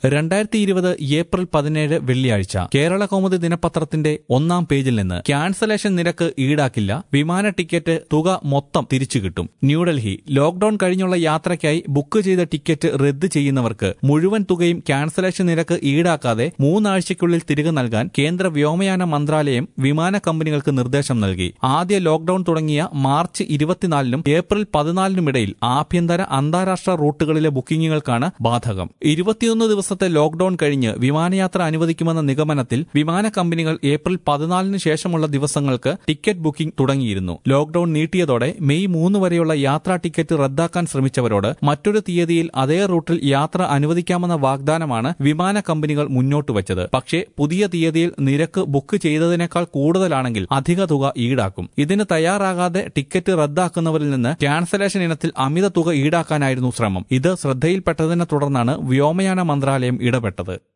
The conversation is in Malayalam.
രണ്ടായിരത്തി ഇരുപത് ഏപ്രിൽ പതിനേഴ് വെള്ളിയാഴ്ച കേരള കൗമുദി ദിനപത്രത്തിന്റെ ഒന്നാം പേജിൽ നിന്ന് ക്യാൻസലേഷൻ നിരക്ക് ഈടാക്കില്ല വിമാന ടിക്കറ്റ് തുക മൊത്തം തിരിച്ചു കിട്ടും ന്യൂഡൽഹി ലോക്ഡൌൺ കഴിഞ്ഞുള്ള യാത്രയ്ക്കായി ബുക്ക് ചെയ്ത ടിക്കറ്റ് റദ്ദ് ചെയ്യുന്നവർക്ക് മുഴുവൻ തുകയും ക്യാൻസലേഷൻ നിരക്ക് ഈടാക്കാതെ മൂന്നാഴ്ചയ്ക്കുള്ളിൽ തിരികെ നൽകാൻ കേന്ദ്ര വ്യോമയാന മന്ത്രാലയം വിമാന കമ്പനികൾക്ക് നിർദ്ദേശം നൽകി ആദ്യ ലോക്ഡൌൺ തുടങ്ങിയ മാർച്ച് ഇരുപത്തിനാലിനും ഏപ്രിൽ പതിനാലിനുമിടയിൽ ആഭ്യന്തര അന്താരാഷ്ട്ര റൂട്ടുകളിലെ ബുക്കിംഗുകൾക്കാണ് ബാധകം ഇരുപത്തിയൊന്ന് ദിവസത്തെ ലോക്ഡൌൺ കഴിഞ്ഞ് വിമാനയാത്ര അനുവദിക്കുമെന്ന നിഗമനത്തിൽ വിമാന കമ്പനികൾ ഏപ്രിൽ പതിനാലിന് ശേഷമുള്ള ദിവസങ്ങൾക്ക് ടിക്കറ്റ് ബുക്കിംഗ് തുടങ്ങിയിരുന്നു ലോക്ഡൌൺ നീട്ടിയതോടെ മെയ് മൂന്ന് വരെയുള്ള യാത്രാ ടിക്കറ്റ് റദ്ദാക്കാൻ ശ്രമിച്ചവരോട് മറ്റൊരു തീയതിയിൽ അതേ റൂട്ടിൽ യാത്ര അനുവദിക്കാമെന്ന വാഗ്ദാനമാണ് വിമാന കമ്പനികൾ മുന്നോട്ട് വച്ചത് പക്ഷേ പുതിയ തീയതിയിൽ നിരക്ക് ബുക്ക് ചെയ്തതിനേക്കാൾ കൂടുതലാണെങ്കിൽ അധിക തുക ഈടാക്കും ഇതിന് തയ്യാറാകാതെ ടിക്കറ്റ് റദ്ദാക്കുന്നവരിൽ നിന്ന് ക്യാൻസലേഷൻ ഇനത്തിൽ അമിത തുക ഈടാക്കാനായിരുന്നു ശ്രമം ഇത് ശ്രദ്ധയിൽപ്പെട്ടതിനെ തുടർന്നാണ് വ്യോമയാന മന്ത്രാലയം ഇടപെട്ടത്